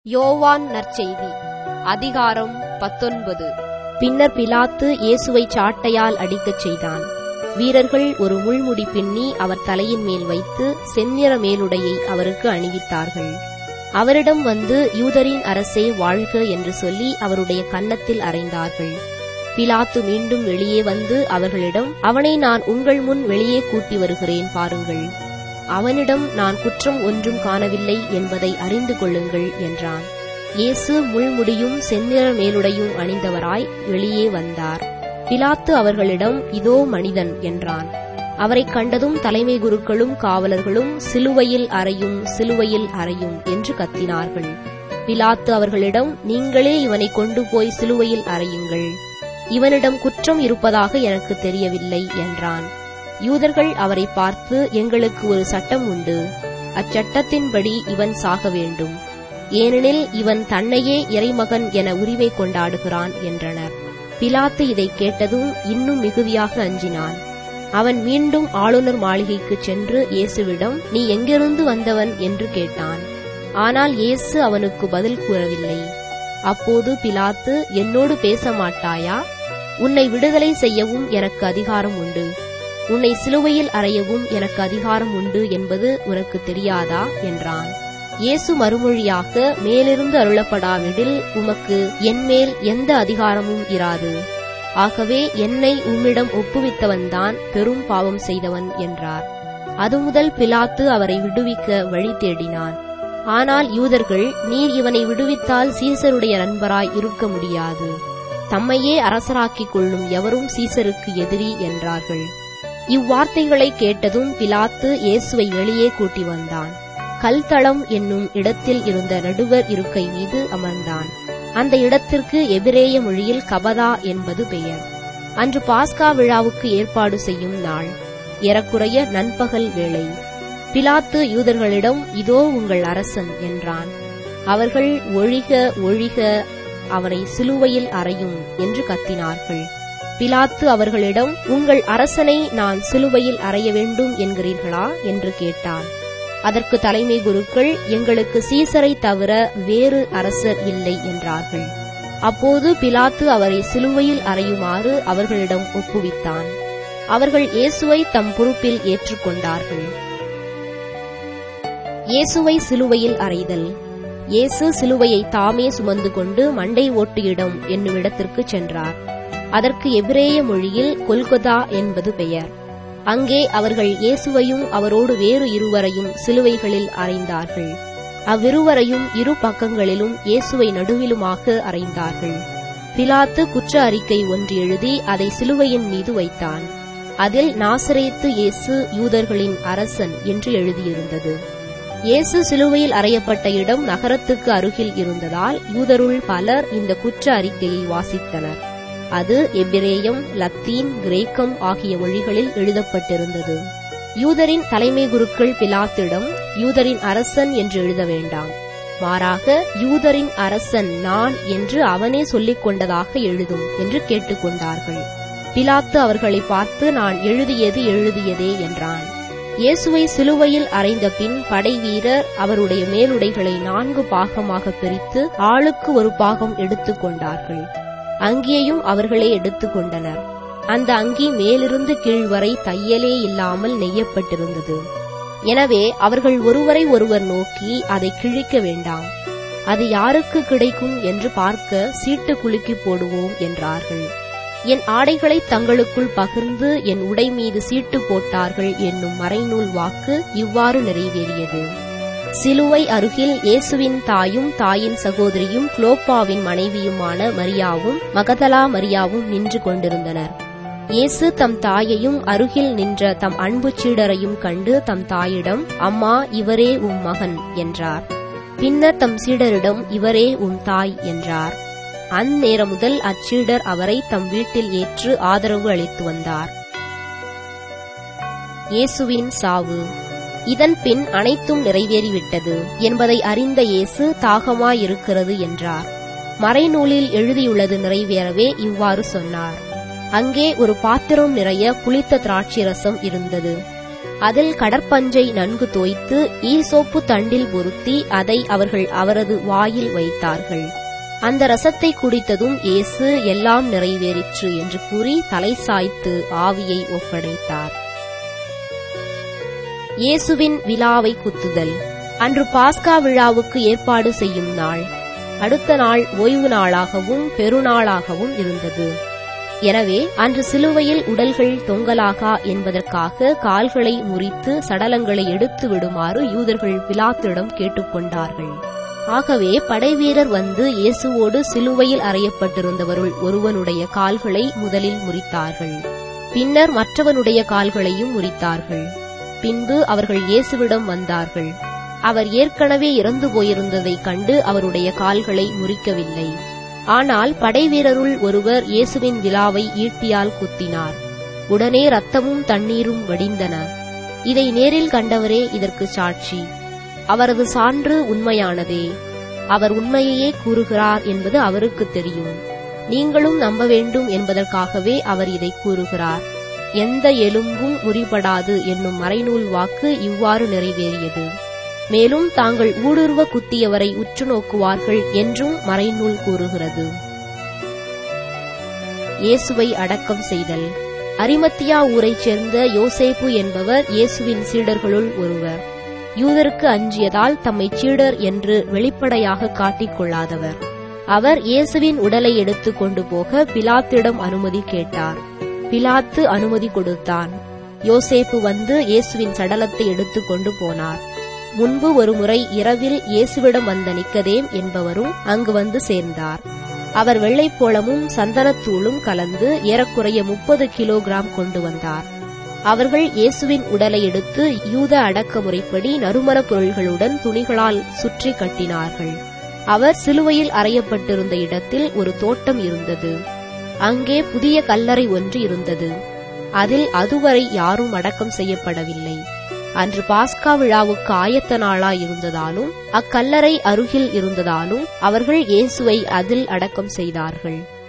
யோவான் நற்செய்தி அதிகாரம் பத்தொன்பது பின்னர் பிலாத்து இயேசுவை சாட்டையால் அடிக்கச் செய்தான் வீரர்கள் ஒரு முள்முடி பின்னி அவர் தலையின் மேல் வைத்து செந்நிற மேலுடையை அவருக்கு அணிவித்தார்கள் அவரிடம் வந்து யூதரின் அரசே வாழ்க என்று சொல்லி அவருடைய கன்னத்தில் அறைந்தார்கள் பிலாத்து மீண்டும் வெளியே வந்து அவர்களிடம் அவனை நான் உங்கள் முன் வெளியே கூட்டி வருகிறேன் பாருங்கள் அவனிடம் நான் குற்றம் ஒன்றும் காணவில்லை என்பதை அறிந்து கொள்ளுங்கள் என்றான் இயேசு முள்முடியும் செந்நிற மேலுடையும் அணிந்தவராய் வெளியே வந்தார் பிலாத்து அவர்களிடம் இதோ மனிதன் என்றான் அவரைக் கண்டதும் தலைமை குருக்களும் காவலர்களும் சிலுவையில் அறையும் சிலுவையில் அறையும் என்று கத்தினார்கள் பிலாத்து அவர்களிடம் நீங்களே இவனை கொண்டு போய் சிலுவையில் அறையுங்கள் இவனிடம் குற்றம் இருப்பதாக எனக்கு தெரியவில்லை என்றான் யூதர்கள் அவரை பார்த்து எங்களுக்கு ஒரு சட்டம் உண்டு அச்சட்டத்தின்படி இவன் சாக வேண்டும் ஏனெனில் இவன் தன்னையே இறைமகன் என உரிமை கொண்டாடுகிறான் என்றனர் பிலாத்து இதை கேட்டதும் இன்னும் மிகுதியாக அஞ்சினான் அவன் மீண்டும் ஆளுநர் மாளிகைக்குச் சென்று இயேசுவிடம் நீ எங்கிருந்து வந்தவன் என்று கேட்டான் ஆனால் இயேசு அவனுக்கு பதில் கூறவில்லை அப்போது பிலாத்து என்னோடு பேச மாட்டாயா உன்னை விடுதலை செய்யவும் எனக்கு அதிகாரம் உண்டு உன்னை சிலுவையில் அறையவும் எனக்கு அதிகாரம் உண்டு என்பது உனக்கு தெரியாதா என்றான் இயேசு மறுமொழியாக மேலிருந்து அருளப்படாவிடில் உமக்கு என்மேல் எந்த அதிகாரமும் இராது ஆகவே என்னை உம்மிடம் ஒப்புவித்தவன்தான் பெரும் பாவம் செய்தவன் என்றார் அது முதல் பிலாத்து அவரை விடுவிக்க வழி தேடினான் ஆனால் யூதர்கள் நீர் இவனை விடுவித்தால் சீசருடைய நண்பராய் இருக்க முடியாது தம்மையே அரசராக்கிக் கொள்ளும் எவரும் சீசருக்கு எதிரி என்றார்கள் இவ்வார்த்தைகளை கேட்டதும் பிலாத்து இயேசுவை வெளியே கூட்டி வந்தான் கல்தளம் என்னும் இடத்தில் இருந்த நடுவர் இருக்கை மீது அமர்ந்தான் அந்த இடத்திற்கு எபிரேய மொழியில் கபதா என்பது பெயர் அன்று பாஸ்கா விழாவுக்கு ஏற்பாடு செய்யும் நாள் ஏறக்குறைய நண்பகல் வேளை பிலாத்து யூதர்களிடம் இதோ உங்கள் அரசன் என்றான் அவர்கள் ஒழிக ஒழிக அவனை சிலுவையில் அறையும் என்று கத்தினார்கள் பிலாத்து அவர்களிடம் உங்கள் அரசனை நான் சிலுவையில் அறைய வேண்டும் என்கிறீர்களா என்று கேட்டான் அதற்கு தலைமை குருக்கள் எங்களுக்கு சீசரை தவிர வேறு அரசர் இல்லை என்றார்கள் அப்போது பிலாத்து அவரை சிலுவையில் அறையுமாறு அவர்களிடம் ஒப்புவித்தான் அவர்கள் இயேசுவை தம் பொறுப்பில் ஏற்றுக்கொண்டார்கள் இயேசுவை சிலுவையில் அறைதல் இயேசு சிலுவையை தாமே சுமந்து கொண்டு மண்டை ஓட்டு இடம் என்னும் இடத்திற்கு சென்றார் அதற்கு எபிரேய மொழியில் கொல்கொதா என்பது பெயர் அங்கே அவர்கள் இயேசுவையும் அவரோடு வேறு இருவரையும் சிலுவைகளில் அறைந்தார்கள் அவ்விருவரையும் இரு பக்கங்களிலும் இயேசுவை நடுவிலுமாக அறைந்தார்கள் பிலாத்து குற்ற அறிக்கை ஒன்று எழுதி அதை சிலுவையின் மீது வைத்தான் அதில் நாசரேத்து இயேசு யூதர்களின் அரசன் என்று எழுதியிருந்தது இயேசு சிலுவையில் அறையப்பட்ட இடம் நகரத்துக்கு அருகில் இருந்ததால் யூதருள் பலர் இந்த குற்ற அறிக்கையை வாசித்தனர் அது எபிரேயம் லத்தீன் கிரேக்கம் ஆகிய மொழிகளில் எழுதப்பட்டிருந்தது யூதரின் தலைமை குருக்கள் பிலாத்திடம் யூதரின் அரசன் என்று எழுத வேண்டாம் மாறாக யூதரின் அரசன் நான் என்று அவனே சொல்லிக் கொண்டதாக எழுதும் என்று கேட்டுக்கொண்டார்கள் பிலாத்து அவர்களை பார்த்து நான் எழுதியது எழுதியதே என்றான் இயேசுவை சிலுவையில் அறைந்த பின் படை வீரர் அவருடைய மேலுடைகளை நான்கு பாகமாக பிரித்து ஆளுக்கு ஒரு பாகம் எடுத்துக் கொண்டார்கள் அங்கியையும் அவர்களே எடுத்துக் கொண்டனர் அந்த அங்கி மேலிருந்து கீழ் வரை தையலே இல்லாமல் நெய்யப்பட்டிருந்தது எனவே அவர்கள் ஒருவரை ஒருவர் நோக்கி அதை கிழிக்க வேண்டாம் அது யாருக்கு கிடைக்கும் என்று பார்க்க சீட்டு குலுக்கி போடுவோம் என்றார்கள் என் ஆடைகளை தங்களுக்குள் பகிர்ந்து என் உடை மீது சீட்டு போட்டார்கள் என்னும் மறைநூல் வாக்கு இவ்வாறு நிறைவேறியது சிலுவை அருகில் இயேசுவின் தாயும் தாயின் சகோதரியும் குளோப்பாவின் மனைவியுமான மரியாவும் மகதலா மரியாவும் நின்று கொண்டிருந்தனர் இயேசு தம் தாயையும் அருகில் நின்ற தம் அன்பு சீடரையும் கண்டு தம் தாயிடம் அம்மா இவரே உம் மகன் என்றார் பின்னர் தம் சீடரிடம் இவரே உம் தாய் என்றார் அந்நேரம் முதல் அச்சீடர் அவரை தம் வீட்டில் ஏற்று ஆதரவு அளித்து வந்தார் இயேசுவின் சாவு இதன் பின் அனைத்தும் நிறைவேறிவிட்டது என்பதை அறிந்த இயேசு தாகமாயிருக்கிறது என்றார் மறைநூலில் எழுதியுள்ளது நிறைவேறவே இவ்வாறு சொன்னார் அங்கே ஒரு பாத்திரம் நிறைய புளித்த திராட்சை ரசம் இருந்தது அதில் கடற்பஞ்சை நன்கு தோய்த்து ஈசோப்பு தண்டில் பொருத்தி அதை அவர்கள் அவரது வாயில் வைத்தார்கள் அந்த ரசத்தை குடித்ததும் இயேசு எல்லாம் நிறைவேறிற்று என்று கூறி தலை சாய்த்து ஆவியை ஒப்படைத்தார் இயேசுவின் விழாவை குத்துதல் அன்று பாஸ்கா விழாவுக்கு ஏற்பாடு செய்யும் நாள் அடுத்த நாள் ஓய்வு நாளாகவும் பெருநாளாகவும் இருந்தது எனவே அன்று சிலுவையில் உடல்கள் தொங்கலாகா என்பதற்காக கால்களை முறித்து சடலங்களை எடுத்து விடுமாறு யூதர்கள் பிலாத்திடம் கேட்டுக்கொண்டார்கள் ஆகவே படைவீரர் வந்து இயேசுவோடு சிலுவையில் அறையப்பட்டிருந்தவருள் ஒருவனுடைய கால்களை முதலில் முறித்தார்கள் பின்னர் மற்றவனுடைய கால்களையும் முறித்தார்கள் பின்பு அவர்கள் இயேசுவிடம் வந்தார்கள் அவர் ஏற்கனவே இறந்து போயிருந்ததைக் கண்டு அவருடைய கால்களை முறிக்கவில்லை ஆனால் படைவீரருள் ஒருவர் இயேசுவின் விழாவை ஈட்டியால் குத்தினார் உடனே ரத்தமும் தண்ணீரும் வடிந்தன இதை நேரில் கண்டவரே இதற்கு சாட்சி அவரது சான்று உண்மையானதே அவர் உண்மையையே கூறுகிறார் என்பது அவருக்கு தெரியும் நீங்களும் நம்ப வேண்டும் என்பதற்காகவே அவர் இதை கூறுகிறார் எந்த எலும்பும் முறிபடாது என்னும் மறைநூல் வாக்கு இவ்வாறு நிறைவேறியது மேலும் தாங்கள் ஊடுருவ குத்தியவரை உற்று நோக்குவார்கள் என்றும் மறைநூல் கூறுகிறது இயேசுவை அடக்கம் செய்தல் அரிமத்தியா ஊரைச் சேர்ந்த யோசேப்பு என்பவர் இயேசுவின் சீடர்களுள் ஒருவர் யூதருக்கு அஞ்சியதால் தம்மை சீடர் என்று வெளிப்படையாக காட்டிக் கொள்ளாதவர் அவர் இயேசுவின் உடலை எடுத்துக் கொண்டு போக பிலாத்திடம் அனுமதி கேட்டார் பிலாத்து அனுமதி கொடுத்தான் யோசேப்பு வந்து இயேசுவின் சடலத்தை எடுத்துக் கொண்டு போனார் முன்பு ஒருமுறை இரவில் இயேசுவிடம் வந்த நிக்கதேம் என்பவரும் அங்கு வந்து சேர்ந்தார் அவர் வெள்ளைப்போளமும் சந்தனத்தூளும் கலந்து ஏறக்குறைய முப்பது கிலோகிராம் கொண்டு வந்தார் அவர்கள் இயேசுவின் உடலை எடுத்து யூத அடக்க முறைப்படி நறுமணப் பொருள்களுடன் துணிகளால் சுற்றி கட்டினார்கள் அவர் சிலுவையில் அறையப்பட்டிருந்த இடத்தில் ஒரு தோட்டம் இருந்தது அங்கே புதிய கல்லறை ஒன்று இருந்தது அதில் அதுவரை யாரும் அடக்கம் செய்யப்படவில்லை அன்று பாஸ்கா விழாவுக்கு ஆயத்த நாளாய் இருந்ததாலும் அக்கல்லறை அருகில் இருந்ததாலும் அவர்கள் இயேசுவை அதில் அடக்கம் செய்தார்கள்